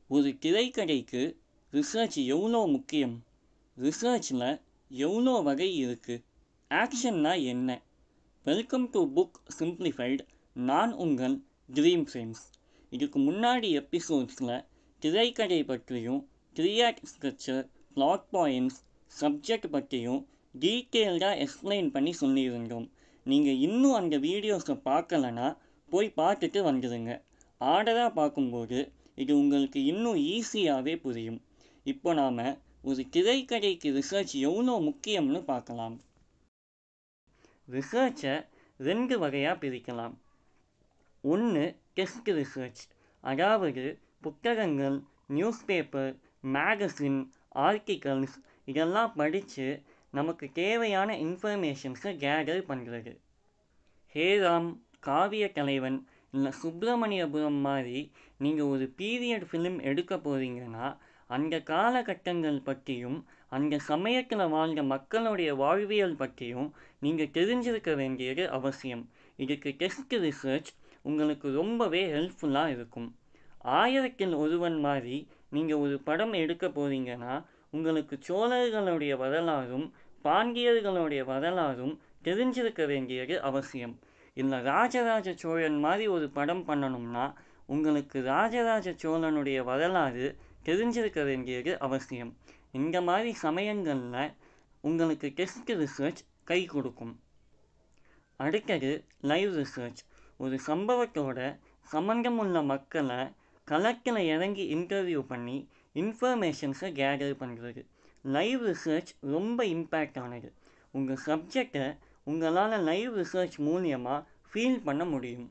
ஒரு திரைக்கதைக்கு ரிசர்ச் எவ்வளோ முக்கியம் ரிசர்ச்சில் எவ்வளோ வகை இருக்குது ஆக்ஷன்னா என்ன வெல்கம் டு புக் சிம்பிளிஃபைடு நான் உங்கள் ட்ரீம் ஃப்ரெண்ட்ஸ் இதுக்கு முன்னாடி எபிசோட்ஸில் திரைக்கதை பற்றியும் create structure plot points subject பற்றியும் டீட்டெயில்டாக எக்ஸ்பிளைன் பண்ணி சொல்லியிருந்தோம் நீங்கள் இன்னும் அந்த வீடியோஸை பார்க்கலனா போய் பார்த்துட்டு வந்துடுங்க ஆர்டராக பார்க்கும்போது இது உங்களுக்கு இன்னும் ஈஸியாகவே புரியும் இப்போ நாம் ஒரு திரைக்கதைக்கு ரிசர்ச் எவ்வளோ முக்கியம்னு பார்க்கலாம் ரிசர்ச்சை ரெண்டு வகையாக பிரிக்கலாம் ஒன்று டெஸ்ட் ரிசர்ச் அதாவது புத்தகங்கள் நியூஸ் பேப்பர் மேகசின் ஆர்டிகல்ஸ் இதெல்லாம் படித்து நமக்கு தேவையான இன்ஃபர்மேஷன்ஸை கேதர் பண்ணுறது ஹேராம் காவிய கலைவன் இல்லை சுப்பிரமணியபுரம் மாதிரி நீங்கள் ஒரு பீரியட் ஃபிலிம் எடுக்க போகிறீங்கன்னா அந்த காலகட்டங்கள் பற்றியும் அந்த சமயத்தில் வாழ்ந்த மக்களுடைய வாழ்வியல் பற்றியும் நீங்கள் தெரிஞ்சிருக்க வேண்டியது அவசியம் இதுக்கு டெஸ்ட் ரிசர்ச் உங்களுக்கு ரொம்பவே ஹெல்ப்ஃபுல்லாக இருக்கும் ஆயிரத்தில் ஒருவன் மாதிரி நீங்கள் ஒரு படம் எடுக்க போகிறீங்கன்னா உங்களுக்கு சோழர்களுடைய வரலாறும் பாண்டியர்களுடைய வரலாறும் தெரிஞ்சிருக்க வேண்டியது அவசியம் இல்லை ராஜராஜ சோழன் மாதிரி ஒரு படம் பண்ணணும்னா உங்களுக்கு ராஜராஜ சோழனுடைய வரலாறு தெரிஞ்சிருக்க வேண்டியது அவசியம் இந்த மாதிரி சமயங்களில் உங்களுக்கு டெஸ்ட் ரிசர்ச் கை கொடுக்கும் அடுத்தது லைவ் ரிசர்ச் ஒரு சம்பவத்தோட சம்மந்தமுள்ள மக்களை களத்தில் இறங்கி இன்டர்வியூ பண்ணி இன்ஃபர்மேஷன்ஸை கேதர் பண்ணுறது லைவ் ரிசர்ச் ரொம்ப இம்பேக்ட் ஆனது உங்கள் சப்ஜெக்டை உங்களால் லைவ் ரிசர்ச் மூலியமாக ஃபீல் பண்ண முடியும்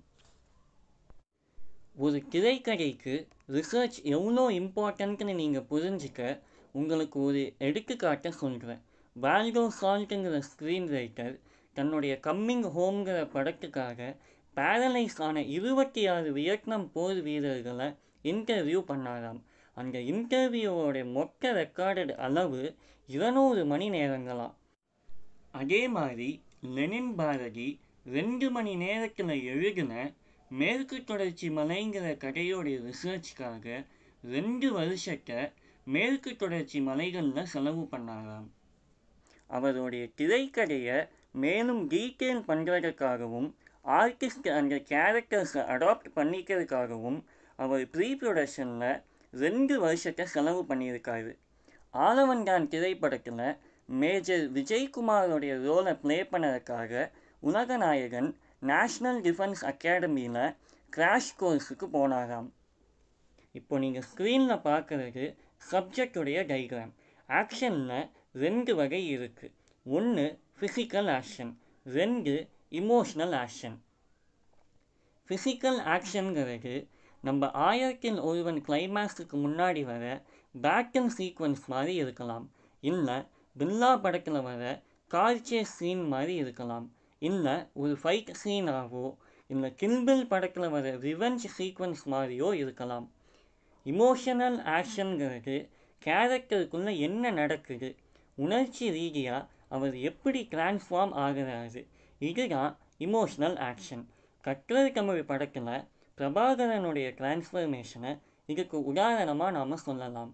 ஒரு திரைக்கதைக்கு ரிசர்ச் எவ்வளோ இம்பார்ட்டன்ட்னு நீங்கள் புரிஞ்சிக்க உங்களுக்கு ஒரு எடுத்துக்காட்டை சொல்கிறேன் வேல்டோ சால்ட்டுங்கிற ஸ்க்ரீன் ரைட்டர் தன்னுடைய கம்மிங் ஹோம்ங்கிற படத்துக்காக பேரலைஸ் ஆன இருபத்தி ஆறு வியட்நாம் போர் வீரர்களை இன்டர்வியூ பண்ணாராம் அந்த இன்டர்வியூவோட மொத்த ரெக்கார்டட் அளவு இருநூறு மணி நேரங்களாம் அதே மாதிரி லெனின் பாரதி ரெண்டு மணி நேரத்தில் எழுதின மேற்கு தொடர்ச்சி மலைங்கிற கதையோடைய ரிசர்ச்காக ரெண்டு வருஷத்தை மேற்கு தொடர்ச்சி மலைகளில் செலவு பண்ணாராம் அவருடைய திரைக்கதையை மேலும் டீட்டெயில் பண்ணுறதுக்காகவும் ஆர்டிஸ்ட் அந்த கேரக்டர்ஸை அடாப்ட் பண்ணிக்கிறதுக்காகவும் அவர் ப்ரீ ப்ரொடக்ஷனில் ரெண்டு வருஷத்தை செலவு பண்ணியிருக்காரு ஆலவன்கான் திரைப்படத்தில் மேஜர் விஜய்குமாரோடைய ரோலை ப்ளே பண்ணதுக்காக உலகநாயகன் நேஷ்னல் டிஃபென்ஸ் அகாடமியில் கிராஷ் கோர்ஸுக்கு போனாராம் இப்போ நீங்கள் ஸ்க்ரீனில் பார்க்குறது சப்ஜெக்டுடைய டைக்ராம் ஆக்ஷனில் ரெண்டு வகை இருக்குது ஒன்று ஃபிசிக்கல் ஆக்ஷன் ரெண்டு இமோஷ்னல் ஆக்ஷன் ஃபிசிக்கல் ஆக்ஷனுங்கிறது நம்ம ஆயிரத்தில் ஒருவன் கிளைமேக்ஸுக்கு முன்னாடி வர பேட்டில் சீக்வன்ஸ் மாதிரி இருக்கலாம் இல்லை பில்லா படத்தில் வர கார் சேஸ் சீன் மாதிரி இருக்கலாம் இல்லை ஒரு ஃபைட் சீனாகவோ இல்லை கில்பில் படத்தில் வர ரிவெஞ்ச் சீக்வன்ஸ் மாதிரியோ இருக்கலாம் இமோஷனல் ஆக்ஷனுங்கிறது கேரக்டருக்குள்ளே என்ன நடக்குது உணர்ச்சி ரீதியாக அவர் எப்படி டிரான்ஸ்ஃபார்ம் ஆகிறாரு இதுதான் இமோஷ்னல் ஆக்ஷன் கற்றல் தமிழ் படத்தில் பிரபாகரனுடைய டிரான்ஸ்ஃபர்மேஷனை இதுக்கு உதாரணமாக நாம் சொல்லலாம்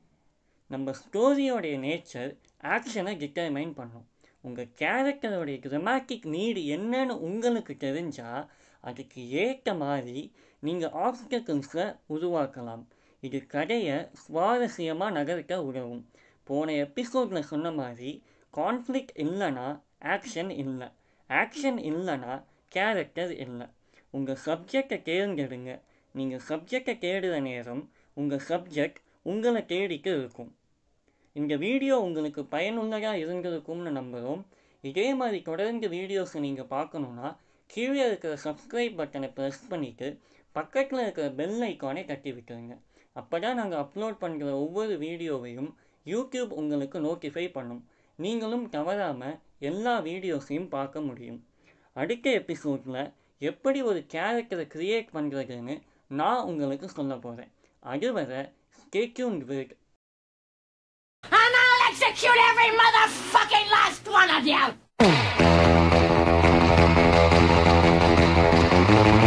நம்ம ஸ்டோரியோடைய நேச்சர் ஆக்ஷனை டிட்டர்மைன் பண்ணும் உங்கள் கேரக்டருடைய கிரமேட்டிக் நீடு என்னன்னு உங்களுக்கு தெரிஞ்சால் அதுக்கு ஏற்ற மாதிரி நீங்கள் ஆப்ஸ்டக்கிள்ஸை உருவாக்கலாம் இது கதையை சுவாரஸ்யமாக நகர்த்த உதவும் போன எபிசோடில் சொன்ன மாதிரி கான்ஃப்ளிக் இல்லைன்னா ஆக்ஷன் இல்லை ஆக்ஷன் இல்லைன்னா கேரக்டர் இல்லை உங்கள் சப்ஜெக்டை தேர்ந்தெடுங்க நீங்கள் சப்ஜெக்டை தேடுற நேரம் உங்கள் சப்ஜெக்ட் உங்களை தேடிட்டு இருக்கும் இந்த வீடியோ உங்களுக்கு பயனுள்ளதாக இருந்திருக்கும்னு நம்புகிறோம் இதே மாதிரி தொடர்ந்து வீடியோஸை நீங்கள் பார்க்கணுன்னா கீழே இருக்கிற சப்ஸ்கிரைப் பட்டனை ப்ரெஸ் பண்ணிவிட்டு பக்கத்தில் இருக்கிற பெல் ஐக்கானை தட்டி விட்டுருங்க அப்போ தான் நாங்கள் அப்லோட் பண்ணுற ஒவ்வொரு வீடியோவையும் யூடியூப் உங்களுக்கு நோட்டிஃபை பண்ணும் நீங்களும் தவறாமல் எல்லா வீடியோஸையும் பார்க்க முடியும் அடுத்த எபிசோடில் எப்படி ஒரு கேரக்டரை க்ரியேட் பண்ணுறதுன்னு நான் உங்களுக்கு சொல்ல போகிறேன் அதுவரை stay tuned with And I'll execute every motherfucking last one of you!